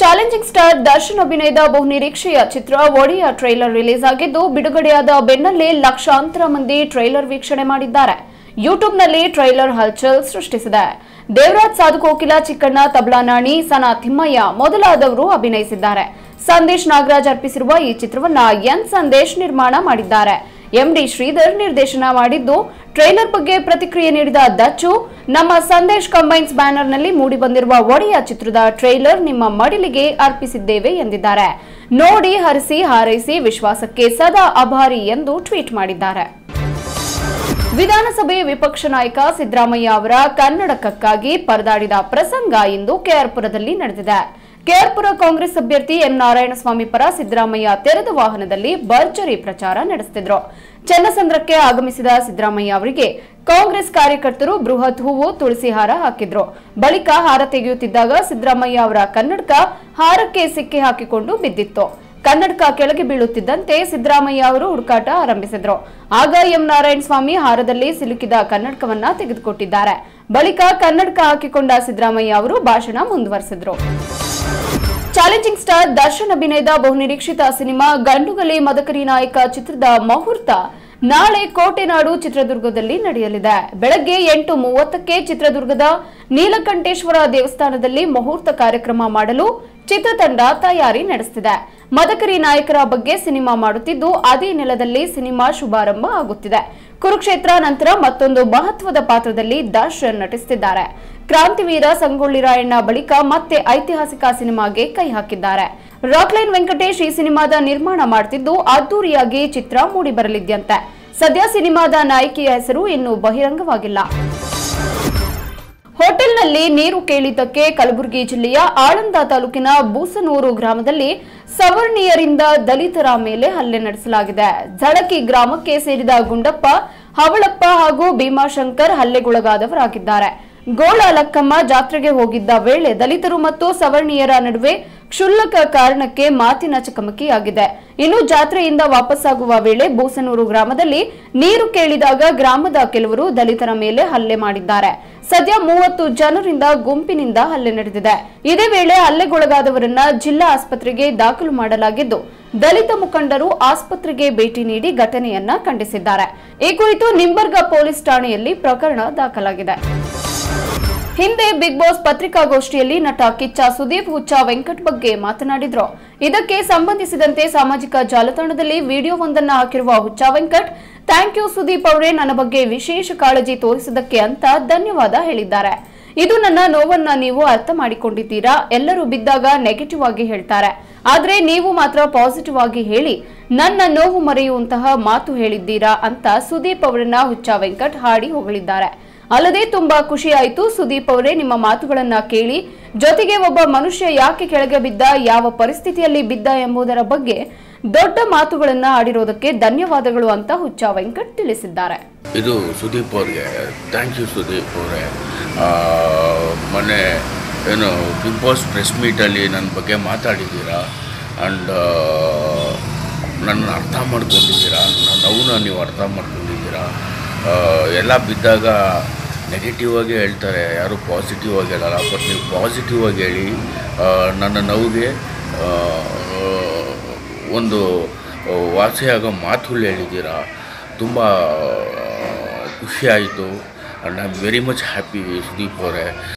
challenging star Darshan ಅಭಿನಯದ ಬಹುನಿರೀಕ್ಷೆಯ ಚಿತ್ರ ಒಡೆಯ trailer release ಆಗಿದ್ದು ಬಿಡುಗಡೆಯಾದ ಬೆನ್ನಲ್ಲೇ ಲಕ್ಷಾಂತರ ಮಂದಿ ಟ್ರೈಲರ್ ವೀಕ್ಷಣೆ ಮಾಡಿದ್ದಾರೆ ಯೂಟ್ಯೂಬ್ನಲ್ಲಿ ಟ್ರೈಲರ್ ಹಲ್ಚಲ್ ಸೃಷ್ಟಿಸಿದೆ ದೇವರಾಜ್ ಸಾಧುಕೋಕಿಲ ಚಿಕ್ಕಣ್ಣ ತಬ್ಲಾನಾಣಿ ಸನಾ ತಿಮ್ಮಯ್ಯ ಮೊದಲಾದವರು ಅಭಿನಯಿಸಿದ್ದಾರೆ ಸಂದೇಶ್ ನಾಗರಾಜ್ ಅರ್ಪಿಸಿರುವ ಈ ಚಿತ್ರವನ್ನ ಎನ್ ಸಂದೇಶ್ ನಿರ್ಮಾಣ ಮಾಡಿದ್ದಾರೆ ಎಂಡಿ ಶ್ರೀಧರ್ ನಿರ್ದೇಶನ ಮಾಡಿದ್ದು ಟ್ರೈಲರ್ ಬಗ್ಗೆ ಪ್ರತಿಕ್ರಿಯೆ ನೀಡಿದ ದಚ್ಚು ನಮ್ಮ ಸಂದೇಶ್ ಕಂಬೈನ್ಸ್ ಬ್ಯಾನರ್ನಲ್ಲಿ ಮೂಡಿಬಂದಿರುವ ಒಡೆಯ ಚಿತ್ರದ ಟ್ರೈಲರ್ ನಿಮ್ಮ ಮಡಿಲಿಗೆ ಅರ್ಪಿಸಿದ್ದೇವೆ ಎಂದಿದ್ದಾರೆ ನೋಡಿ ಹರಿಸಿ ಹಾರೈಸಿ ವಿಶ್ವಾಸಕ್ಕೆ ಸದಾ ಆಭಾರಿ ಎಂದು ಟ್ವೀಟ್ ಮಾಡಿದ್ದಾರೆ ವಿಧಾನಸಭೆ ವಿಪಕ್ಷ ನಾಯಕ ಸಿದ್ದರಾಮಯ್ಯ ಅವರ ಕನ್ನಡಕಕ್ಕಾಗಿ ಪರದಾಡಿದ ಪ್ರಸಂಗ ಇಂದು ಕೆಆರ್ಪುರದಲ್ಲಿ ನಡೆದಿದೆ ಕೆಆರ್ಪುರ ಕಾಂಗ್ರೆಸ್ ಅಭ್ಯರ್ಥಿ ಎಂ ನಾರಾಯಣಸ್ವಾಮಿ ಪರ ಸಿದ್ದರಾಮಯ್ಯ ತೆರೆದ ವಾಹನದಲ್ಲಿ ಭರ್ಜರಿ ಪ್ರಚಾರ ನಡೆಸುತ್ತಿದ್ರು ಚನ್ನಸಂದ್ರಕ್ಕೆ ಆಗಮಿಸಿದ ಸಿದ್ದರಾಮಯ್ಯ ಅವರಿಗೆ ಕಾಂಗ್ರೆಸ್ ಕಾರ್ಯಕರ್ತರು ಬೃಹತ್ ಹೂವು ತುಳಸಿ ಹಾರ ಹಾಕಿದ್ರು ಬಳಿಕ ಹಾರ ತೆಗೆಯುತ್ತಿದ್ದಾಗ ಸಿದ್ದರಾಮಯ್ಯ ಅವರ ಕನ್ನಡಕ ಹಾರಕ್ಕೆ ಸಿಕ್ಕಿ ಹಾಕಿಕೊಂಡು ಬಿದ್ದಿತ್ತು ಕನ್ನಡಕ ಕೆಳಗೆ ಬೀಳುತ್ತಿದ್ದಂತೆ ಸಿದ್ದರಾಮಯ್ಯ ಅವರು ಹುಡುಕಾಟ ಆರಂಭಿಸಿದ್ರು ಆಗ ಎಂ ನಾರಾಯಣ ಸ್ವಾಮಿ ಹಾರದಲ್ಲಿ ಸಿಲುಕಿದ ಕನ್ನಡಕವನ್ನ ತೆಗೆದುಕೊಟ್ಟಿದ್ದಾರೆ ಬಳಿಕ ಕನ್ನಡಕ ಹಾಕಿಕೊಂಡ ಸಿದ್ದರಾಮಯ್ಯ ಅವರು ಭಾಷಣ ಮುಂದುವರೆಸಿದ್ರು ಚಾಲೆಂಜಿಂಗ್ ಸ್ಟಾರ್ ದರ್ಶನ್ ಅಭಿನಯದ ಬಹುನಿರೀಕ್ಷಿತ ಸಿನಿಮಾ ಗಂಡುಗಲಿ ಮದಕರಿ ನಾಯಕ ಚಿತ್ರದ ಮುಹೂರ್ತ ನಾಳೆ ಕೋಟೆನಾಡು ಚಿತ್ರದುರ್ಗದಲ್ಲಿ ನಡೆಯಲಿದೆ ಬೆಳಗ್ಗೆ ಎಂಟು ಮೂವತ್ತಕ್ಕೆ ಚಿತ್ರದುರ್ಗದ ನೀಲಕಂಠೇಶ್ವರ ದೇವಸ್ಥಾನದಲ್ಲಿ ಮುಹೂರ್ತ ಕಾರ್ಯಕ್ರಮ ಮಾಡಲು ಚಿತ್ರತಂಡ ತಯಾರಿ ನಡೆಸುತ್ತಿದೆ ಮದಕರಿ ನಾಯಕರ ಬಗ್ಗೆ ಸಿನಿಮಾ ಮಾಡುತ್ತಿದ್ದು ಅದೇ ನೆಲದಲ್ಲಿ ಸಿನಿಮಾ ಶುಭಾರಂಭ ಆಗುತ್ತಿದೆ ಕುರುಕ್ಷೇತ್ರ ನಂತರ ಮತ್ತೊಂದು ಮಹತ್ವದ ಪಾತ್ರದಲ್ಲಿ ದರ್ಶನ್ ನಟಿಸುತ್ತಿದ್ದಾರೆ ಕ್ರಾಂತಿವೀರ ಸಂಗೊಳ್ಳಿ ರಾಯಣ್ಣ ಬಳಿಕ ಮತ್ತೆ ಐತಿಹಾಸಿಕ ಸಿನಿಮಾಗೆ ಕೈ ಹಾಕಿದ್ದಾರೆ ರಾಕ್ಲೈನ್ ವೆಂಕಟೇಶ್ ಈ ಸಿನಿಮಾದ ನಿರ್ಮಾಣ ಮಾಡುತ್ತಿದ್ದು ಅದ್ದೂರಿಯಾಗಿ ಚಿತ್ರ ಮೂಡಿಬರಲಿದ್ಯಂತೆ ಸದ್ಯ ಸಿನಿಮಾದ ನಾಯಕಿಯ ಹೆಸರು ಇನ್ನೂ ಬಹಿರಂಗವಾಗಿಲ್ಲ ಹೋಟೆಲ್ನಲ್ಲಿ ನೀರು ಕೇಳಿದ್ದಕ್ಕೆ ಕಲಬುರಗಿ ಜಿಲ್ಲೆಯ ಆಳಂದ ತಾಲೂಕಿನ ಬೂಸನೂರು ಗ್ರಾಮದಲ್ಲಿ ಸವರ್ಣೀಯರಿಂದ ದಲಿತರ ಮೇಲೆ ಹಲ್ಲೆ ನಡೆಸಲಾಗಿದೆ ಝಳಕಿ ಗ್ರಾಮಕ್ಕೆ ಸೇರಿದ ಗುಂಡಪ್ಪ ಹವಳಪ್ಪ ಹಾಗೂ ಭೀಮಾಶಂಕರ್ ಹಲ್ಲೆಗೊಳಗಾದವರಾಗಿದ್ದಾರೆ ಗೋಳ ಲಕ್ಕಮ್ಮ ಜಾತ್ರೆಗೆ ಹೋಗಿದ್ದ ವೇಳೆ ದಲಿತರು ಮತ್ತು ಸವರ್ಣೀಯರ ನಡುವೆ ಕ್ಷುಲ್ಲಕ ಕಾರಣಕ್ಕೆ ಮಾತಿನ ಚಕಮಕಿಯಾಗಿದೆ ಇನ್ನು ಜಾತ್ರೆಯಿಂದ ವಾಪಸ್ಸಾಗುವ ವೇಳೆ ಬೂಸನೂರು ಗ್ರಾಮದಲ್ಲಿ ನೀರು ಕೇಳಿದಾಗ ಗ್ರಾಮದ ಕೆಲವರು ದಲಿತರ ಮೇಲೆ ಹಲ್ಲೆ ಮಾಡಿದ್ದಾರೆ ಸದ್ಯ ಮೂವತ್ತು ಜನರಿಂದ ಗುಂಪಿನಿಂದ ಹಲ್ಲೆ ನಡೆದಿದೆ ಇದೇ ವೇಳೆ ಹಲ್ಲೆಗೊಳಗಾದವರನ್ನ ಜಿಲ್ಲಾ ಆಸ್ಪತ್ರೆಗೆ ದಾಖಲು ಮಾಡಲಾಗಿದ್ದು ದಲಿತ ಮುಖಂಡರು ಆಸ್ಪತ್ರೆಗೆ ಭೇಟಿ ನೀಡಿ ಘಟನೆಯನ್ನ ಖಂಡಿಸಿದ್ದಾರೆ ಈ ಕುರಿತು ನಿಂಬರ್ಗ ಪೊಲೀಸ್ ಠಾಣೆಯಲ್ಲಿ ಪ್ರಕರಣ ದಾಖಲಾಗಿದೆ ಹಿಂದೆ ಬಿಗ್ ಬಾಸ್ ಪತ್ರಿಕಾಗೋಷ್ಠಿಯಲ್ಲಿ ನಟ ಕಿಚ್ಚ ಸುದೀಪ್ ಹುಚ್ಚ ವೆಂಕಟ್ ಬಗ್ಗೆ ಮಾತನಾಡಿದ್ರು ಇದಕ್ಕೆ ಸಂಬಂಧಿಸಿದಂತೆ ಸಾಮಾಜಿಕ ಜಾಲತಾಣದಲ್ಲಿ ವಿಡಿಯೋವೊಂದನ್ನ ಹಾಕಿರುವ ಹುಚ್ಚ ವೆಂಕಟ್ ಥ್ಯಾಂಕ್ ಯು ಸುದೀಪ್ ಅವರೇ ನನ್ನ ಬಗ್ಗೆ ವಿಶೇಷ ಕಾಳಜಿ ತೋರಿಸಿದ್ದಕ್ಕೆ ಅಂತ ಧನ್ಯವಾದ ಹೇಳಿದ್ದಾರೆ ಇದು ನನ್ನ ನೋವನ್ನ ನೀವು ಅರ್ಥ ಮಾಡಿಕೊಂಡಿದ್ದೀರಾ ಎಲ್ಲರೂ ಬಿದ್ದಾಗ ನೆಗೆಟಿವ್ ಆಗಿ ಹೇಳ್ತಾರೆ ಆದ್ರೆ ನೀವು ಮಾತ್ರ ಪಾಸಿಟಿವ್ ಆಗಿ ಹೇಳಿ ನನ್ನ ನೋವು ಮರೆಯುವಂತಹ ಮಾತು ಹೇಳಿದ್ದೀರಾ ಅಂತ ಸುದೀಪ್ ಅವರನ್ನ ಹುಚ್ಚ ವೆಂಕಟ್ ಹಾಡಿ ಹೊಗಳಿದ್ದಾರೆ ಅಲ್ಲದೆ ತುಂಬಾ ಖುಷಿಯಾಯಿತು ಸುದೀಪ್ ಅವರೇ ನಿಮ್ಮ ಮಾತುಗಳನ್ನ ಕೇಳಿ ಜೊತೆಗೆ ಒಬ್ಬ ಮನುಷ್ಯ ಯಾಕೆ ಕೆಳಗೆ ಬಿದ್ದ ಯಾವ ಪರಿಸ್ಥಿತಿಯಲ್ಲಿ ಬಿದ್ದ ಎಂಬುದರ ಬಗ್ಗೆ ದೊಡ್ಡ ಮಾತುಗಳನ್ನ ಆಡಿರೋದಕ್ಕೆ ಧನ್ಯವಾದಗಳು ಅಂತ ಹುಚ್ಚ ವೆಂಕಟ್ ತಿಳಿಸಿದ್ದಾರೆ ಇದು ಸುದೀಪ್ ಅವ್ರಿಗೆ ಥ್ಯಾಂಕ್ ಯು ಸುದೀಪ್ ಅವರೇ ಮೊನ್ನೆ ಏನು ಬಿಗ್ ಬಾಸ್ ಪ್ರೆಸ್ ಮೀಟಲ್ಲಿ ನನ್ನ ಬಗ್ಗೆ ಮಾತಾಡಿದ್ದೀರಾ ಆ್ಯಂಡ್ ನನ್ನ ಅರ್ಥ ಮಾಡ್ಕೊಂಡಿದ್ದೀರಾ ನನ್ನ ನೋವನ್ನ ನೀವು ಅರ್ಥ ಮಾಡ್ಕೊಂಡಿದ್ದೀರಾ ಆ, ಎಲ್ಲ ಬಿದ್ದಾಗ ನೆಗೆಟಿವ್ ಆಗಿ ಹೇಳ್ತಾರೆ ಯಾರು ಪಾಸಿಟಿವ್ ಆಗಿ ಹೇಳಲ್ಲ ಬಟ್ ನೀವು ಪಾಸಿಟಿವ್ ಆಗಿ ಹೇಳಿ ಆ, ನನ್ನ ನೋವಿಗೆ ಆ, ಒಂದು ವಾಸಿಯಾಗೋ ಮಾತುಗಳು ಹೇಳಿದ್ದೀರಾ ತುಂಬ ಖುಷಿ ಆಯಿತು and I am very much happy Sudeep ಅವರೇ